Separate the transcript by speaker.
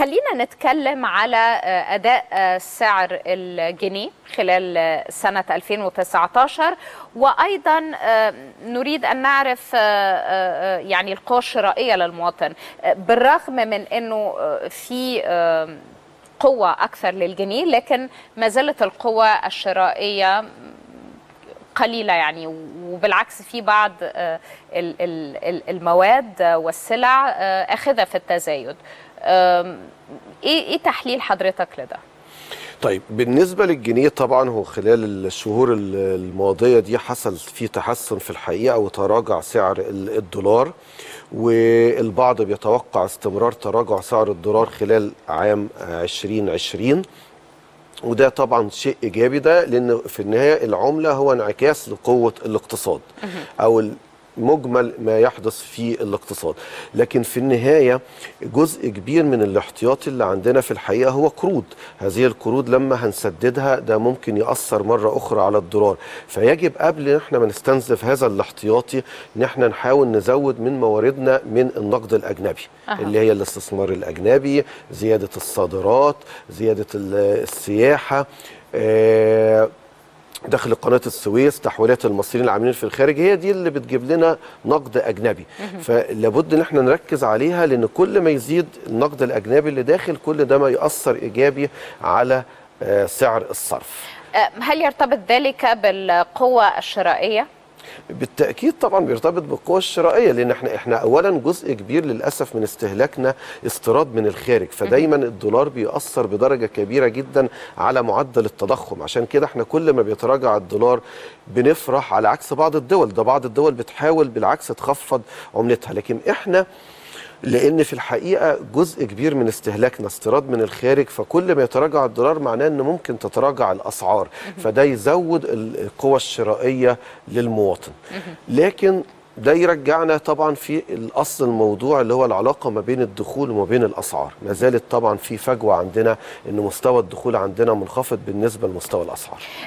Speaker 1: خلينا نتكلم على أداء سعر الجنيه خلال سنة 2019 وأيضا نريد أن نعرف يعني القوة الشرائية للمواطن بالرغم من أنه في قوة أكثر للجنيه لكن ما زالت القوة الشرائية قليلة يعني وبالعكس في بعض المواد والسلع أخذة في التزايد إيه تحليل حضرتك لده؟
Speaker 2: طيب بالنسبة للجنيه طبعا هو خلال الشهور الماضية دي حصل في تحسن في الحقيقة وتراجع سعر الدولار والبعض بيتوقع استمرار تراجع سعر الدولار خلال عام 2020 وده طبعا شيء ايجابي ده لان في النهايه العمله هو انعكاس لقوه الاقتصاد او مجمل ما يحدث في الاقتصاد لكن في النهاية جزء كبير من الاحتياطي اللي عندنا في الحقيقة هو قروض هذه القروض لما هنسددها ده ممكن يأثر مرة أخرى على الدولار فيجب قبل ان احنا ما نستنزف هذا الاحتياطي ان احنا نحاول نزود من مواردنا من النقد الأجنبي أه. اللي هي الاستثمار الأجنبي زيادة الصادرات زيادة السياحة آه داخل قناه السويس تحويلات المصريين العاملين في الخارج هي دي اللي بتجيب لنا نقد اجنبي فلابد ان احنا نركز عليها لان كل ما يزيد النقد الاجنبي اللي داخل كل ده ما ياثر ايجابي على سعر الصرف
Speaker 1: هل يرتبط ذلك بالقوه الشرائيه
Speaker 2: بالتاكيد طبعا بيرتبط بالقوه الشرائيه لان احنا احنا اولا جزء كبير للاسف من استهلاكنا استيراد من الخارج فدايما الدولار بيأثر بدرجه كبيره جدا على معدل التضخم عشان كده احنا كل ما بيتراجع الدولار بنفرح على عكس بعض الدول ده بعض الدول بتحاول بالعكس تخفض عملتها لكن احنا لان في الحقيقه جزء كبير من استهلاكنا استيراد من الخارج فكل ما يتراجع الدولار معناه ان ممكن تتراجع الاسعار فده يزود القوى الشرائيه للمواطن لكن ده يرجعنا طبعا في الاصل الموضوع اللي هو العلاقه ما بين الدخول وما بين الاسعار ما زالت طبعا في فجوه عندنا ان مستوى الدخول عندنا منخفض بالنسبه لمستوى الاسعار